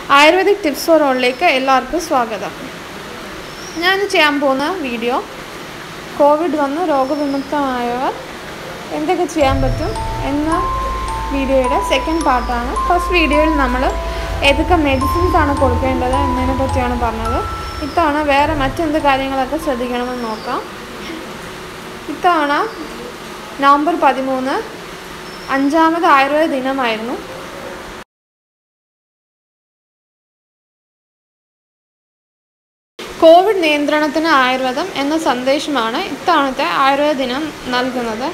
ayurvedic tips four ഓളിലേക്ക് എല്ലാവർക്കും സ്വാഗതം ഞാൻ ചെയ്യാൻ പോകുന്ന വീഡിയോ കോവിഡ് വന്ന് രോഗവിമുക്തമായവർ എന്തൊക്കെ ചെയ്യാൻ പറ്റും എന്ന വീഡിയോയുടെ സെക്കൻഡ് പാർട്ടാണ് ഫസ്റ്റ് വീഡിയോയിൽ നമ്മൾ ഏതൊക്കെ മെഡിസിൻസ് ആണ് കൊടുക്കേണ്ടത് എന്നതിനെ പറ്റിയാണ് പറഞ്ഞത് ഇത്തവണ വേറെ മറ്റെന്ത് കാര്യങ്ങളൊക്കെ ശ്രദ്ധിക്കണമെന്ന് നോക്കാം ഇത്തവണ നവംബർ പതിമൂന്ന് അഞ്ചാമത് ആയുർവേദ ദിനമായിരുന്നു കോവിഡ് നിയന്ത്രണത്തിന് ആയുർവേദം എന്ന സന്ദേശമാണ് ഇത്തവണത്തെ ആയുർവേദ ദിനം നൽകുന്നത്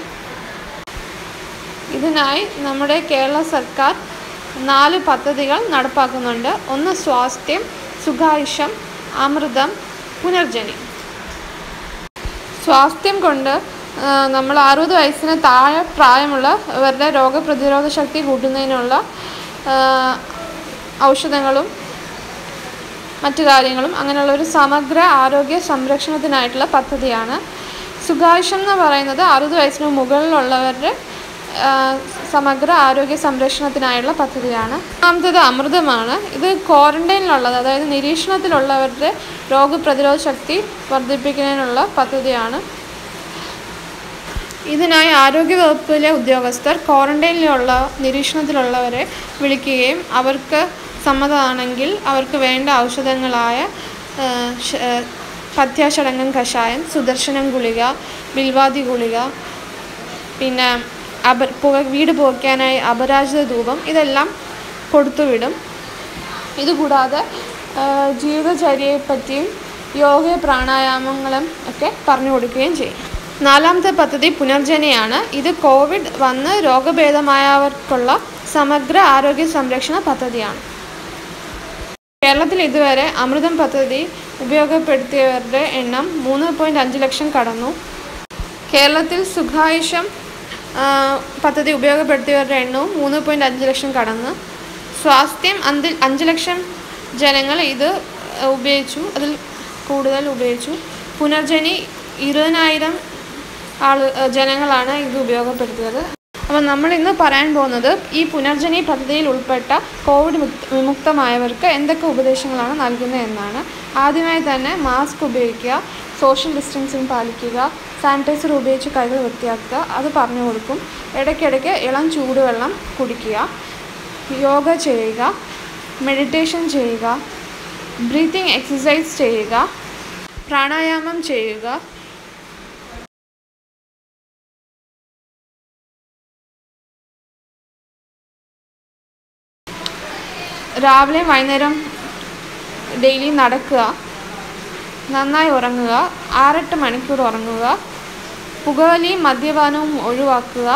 ഇതിനായി നമ്മുടെ കേരള സർക്കാർ നാല് പദ്ധതികൾ നടപ്പാക്കുന്നുണ്ട് ഒന്ന് സ്വാസ്ഥ്യം സുഖായുഷം അമൃതം പുനർജനി സ്വാസ്ഥ്യം കൊണ്ട് ആ, നമ്മൾ അറുപത് വയസ്സിന് താഴെ പ്രായമുള്ളവരുടെ രോഗപ്രതിരോധ ശക്തി കൂട്ടുന്നതിനുള്ള ആ, ഔഷധങ്ങളും മറ്റു കാര്യങ്ങളും അങ്ങനെയുള്ള ഒരു സമഗ്ര ആരോഗ്യ സംരക്ഷണത്തിനായിട്ടുള്ള പദ്ധതിയാണ് സുഖായുഷം എന്ന് പറയുന്നത് അറുപത് വയസ്സിന് മുകളിലുള്ളവരുടെ ആ, സമഗ്ര ആരോഗ്യ സംരക്ഷണത്തിനായുള്ള പദ്ധതിയാണ് രണ്ടാമത്തേത് അമൃതമാണ് ഇത് ക്വാറന്റൈനിലുള്ളത് അതായത് നിരീക്ഷണത്തിലുള്ളവരുടെ രോഗപ്രതിരോധ ശക്തി വർദ്ധിപ്പിക്കുന്നതിനുള്ള പദ്ധതിയാണ് ഇതിനായി ആരോഗ്യവകുപ്പിലെ ഉദ്യോഗസ്ഥർ ക്വാറന്റൈനിലുള്ള നിരീക്ഷണത്തിലുള്ളവരെ വിളിക്കുകയും അവർക്ക് സമ്മതമാണെങ്കിൽ അവർക്ക് വേണ്ട ഔഷധങ്ങളായ ആ, ശ- ആ, പഥ്യാഷടങ്ങം കഷായം സുദർശനം ഗുളിക ബിൽവാതി ഗുളിക പിന്നെ അപ പുക വീട് പുകയ്ക്കാനായി അപരാജിത ധൂപം ഇതെല്ലാം കൊടുത്തുവിടും ഇതുകൂടാതെ ആ, ജീവിതചര്യയെപ്പറ്റിയും യോഗ പ്രാണായാമങ്ങളും ഒക്കെ പറഞ്ഞു കൊടുക്കുകയും ചെയ്യും നാലാമത്തെ പദ്ധതി പുനർജനയാണ് ഇത് കോവിഡ് വന്ന് രോഗഭേദമായവർക്കുള്ള സമഗ്ര ആരോഗ്യ സംരക്ഷണ പദ്ധതിയാണ് കേരളത്തിൽ ഇതുവരെ അമൃതം പദ്ധതി ഉപയോഗപ്പെടുത്തിയവരുടെ എണ്ണം മൂന്ന് പോയിൻറ്റ് അഞ്ച് ലക്ഷം കടന്നു കേരളത്തിൽ സുഖായുഷം ആ, പദ്ധതി ഉപയോഗപ്പെടുത്തിയവരുടെ എണ്ണവും മൂന്ന് പോയിൻറ്റ് അഞ്ച് ലക്ഷം കടന്നു സ്വാസ്ഥ്യം അഞ്ച് അഞ്ച് ലക്ഷം ജനങ്ങൾ ഇത് ഉപയോഗിച്ചു അതിൽ കൂടുതൽ ഉപയോഗിച്ചു പുനർജനി ഇരുപതിനായിരം ആള് ജനങ്ങളാണ് ഇത് ഉപയോഗപ്പെടുത്തിയത് അപ്പോൾ നമ്മൾ ഇന്ന് പറയാൻ പോകുന്നത് ഈ പുനർജനി പദ്ധതിയിൽ ഉൾപ്പെട്ട കോവിഡ് മുക്ത വിമുക്തമായവർക്ക് എന്തൊക്കെ ഉപദേശങ്ങളാണ് നൽകുന്നത് എന്നാണ് ആദ്യമായി തന്നെ മാസ്ക് ഉപയോഗിക്കുക സോഷ്യൽ ഡിസ്റ്റൻസിങ് പാലിക്കുക സാനിറ്റൈസർ ഉപയോഗിച്ച് കൈകൾ വൃത്തിയാക്കുക അത് പറഞ്ഞു കൊടുക്കും ഇടയ്ക്കിടയ്ക്ക് ഇളം ചൂടുവെള്ളം കുടിക്കുക യോഗ ചെയ്യുക മെഡിറ്റേഷൻ ചെയ്യുക ബ്രീത്തിങ് എക്സസൈസ് ചെയ്യുക പ്രാണായാമം ചെയ്യുക രാവിലെയും വൈകുന്നേരം ഡെയിലി നടക്കുക നന്നായി ഉറങ്ങുക ആറെട്ട് മണിക്കൂർ ഉറങ്ങുക പുകവലിയും മദ്യപാനവും ഒഴിവാക്കുക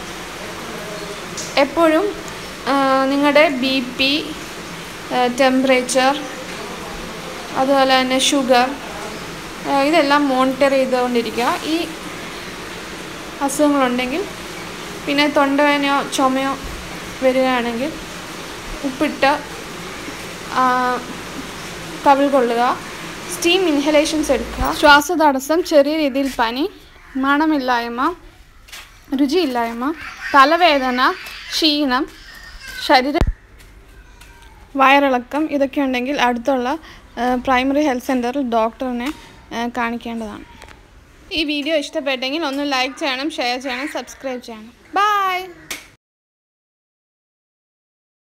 എപ്പോഴും നിങ്ങളുടെ ബി പി ടെമ്പറേച്ചർ അതുപോലെ തന്നെ ഷുഗർ ഇതെല്ലാം മോണിറ്റർ ചെയ്തുകൊണ്ടിരിക്കുക ഈ അസുഖങ്ങളുണ്ടെങ്കിൽ പിന്നെ തൊണ്ടവേനയോ ചുമയോ വരികയാണെങ്കിൽ ഉപ്പിട്ട് ആ, കവിൾ കൊള്ളുക സ്റ്റീം ഇൻഹലേഷൻസ് എടുക്കുക ശ്വാസതടസ്സം ചെറിയ രീതിയിൽ പനി മണമില്ലായ്മ രുചിയില്ലായ്മ തലവേദന ക്ഷീണം ശരീര വയറിളക്കം ഇതൊക്കെ ഉണ്ടെങ്കിൽ അടുത്തുള്ള പ്രൈമറി ഹെൽത്ത് സെൻറ്ററിൽ ഡോക്ടറിനെ ആ, കാണിക്കേണ്ടതാണ് ഈ വീഡിയോ ഇഷ്ടപ്പെട്ടെങ്കിൽ ഒന്ന് ലൈക്ക് ചെയ്യണം ഷെയർ ചെയ്യണം സബ്സ്ക്രൈബ് ചെയ്യണം ബൈ